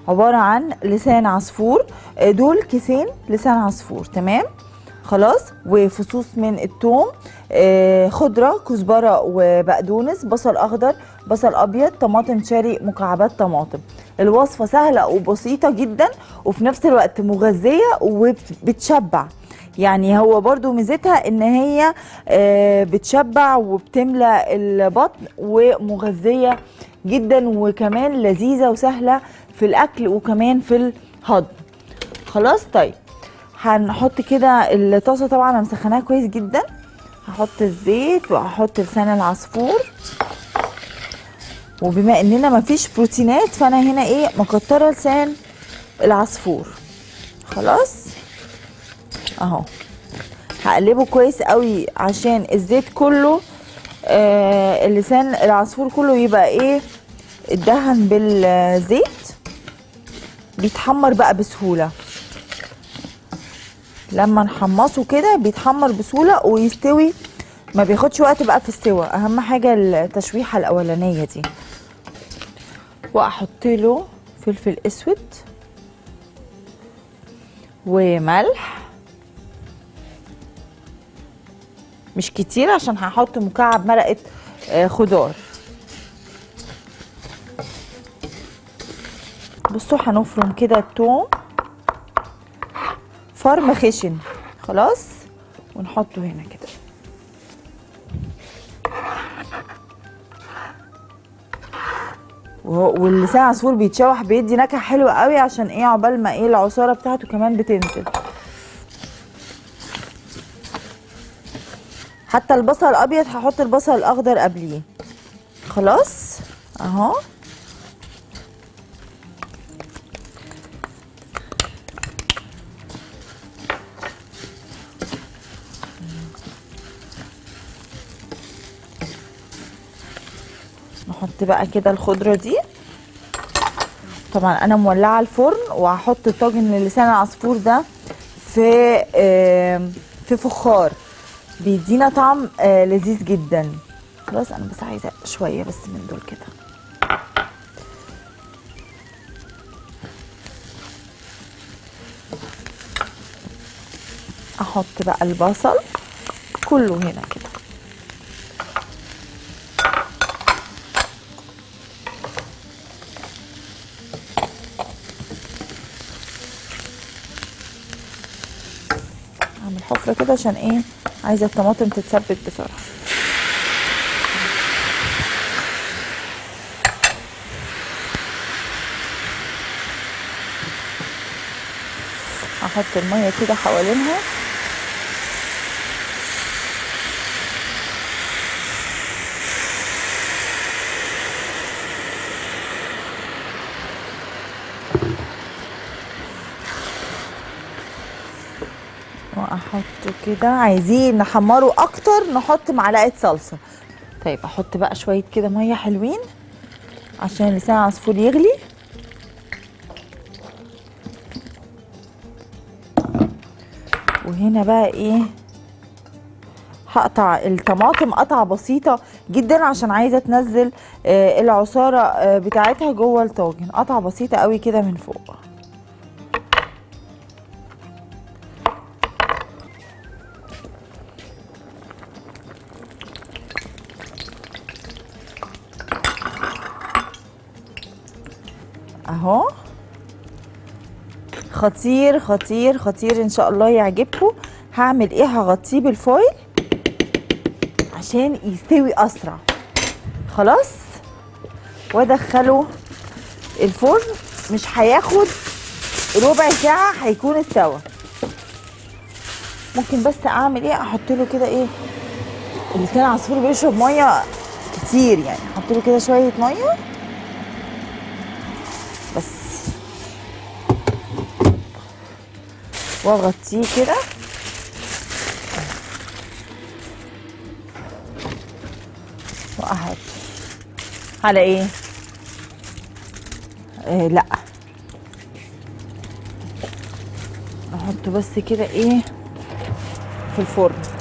عباره عن لسان عصفور آه، دول كيسين لسان عصفور تمام خلاص وفصوص من الثوم آه، خضره كزبره وبقدونس بصل اخضر بصل ابيض طماطم شاري مكعبات طماطم الوصفه سهله وبسيطه جدا وفي نفس الوقت مغذيه وبتشبع يعني هو برضو ميزتها ان هي آه، بتشبع وبتملى البطن ومغذيه جدا وكمان لذيذه وسهله في الاكل وكمان في الهضم خلاص طيب هنحط كده الطاسه طبعا انا مسخناها كويس جدا هحط الزيت وهحط لسان العصفور وبما اننا مفيش بروتينات فانا هنا ايه مكتره لسان العصفور خلاص اهو هقلبه كويس قوي عشان الزيت كله آه اللسان العصفور كله يبقى ايه اتدهن بالزيت بيتحمر بقى بسهوله لما نحمصه كده بيتحمر بسهوله ويستوي ما بياخدش وقت بقى في السوا اهم حاجه التشويحه الاولانيه دي واحط له فلفل اسود وملح مش كتير عشان هحط مكعب مرقه آه، خضار بصوا هنفرم كده التوم فرم خشن خلاص ونحطه هنا كده وهو- واللسان عصفور بيتشوح بيدي نكهه حلوه قوي عشان ايه عقبال ما ايه العصاره بتاعته كمان بتنزل حتى البصل الابيض هحط البصل الاخضر قبليه خلاص اهو نحط بقى كده الخضره دي طبعا انا مولعه الفرن وهحط طاجن لسان العصفور ده في آم، في فخار بيدينا طعم آه، لذيذ جدا خلاص انا بس عايزه شويه بس من دول كده احط بقى البصل كله هنا كده اعمل حفره كده عشان ايه عايزه الطماطم تتسبك بسرعه هحط الميه كده حوالينها واحطه كده عايزين نحمره اكتر نحط معلقه صلصه طيب احط بقى شويه كده ميه حلوين عشان لسان العصفور يغلي وهنا بقى ايه هقطع الطماطم قطعه بسيطه جدا عشان عايزه تنزل آه، العصاره آه، بتاعتها جوه الطاجن قطعه بسيطه قوي كده من فوق اهو خطير خطير خطير ان شاء الله يعجبكم هعمل ايه هغطيه بالفويل عشان يستوي اسرع خلاص وادخله الفرن مش هياخد ربع ساعه هيكون استوى ممكن بس اعمل ايه احط له كده ايه اللسان العصفور بيشرب ميه كتير يعني احط له كده شويه ميه بس واغطيه كده واحط على ايه آه لا نحطه بس كده ايه في الفرن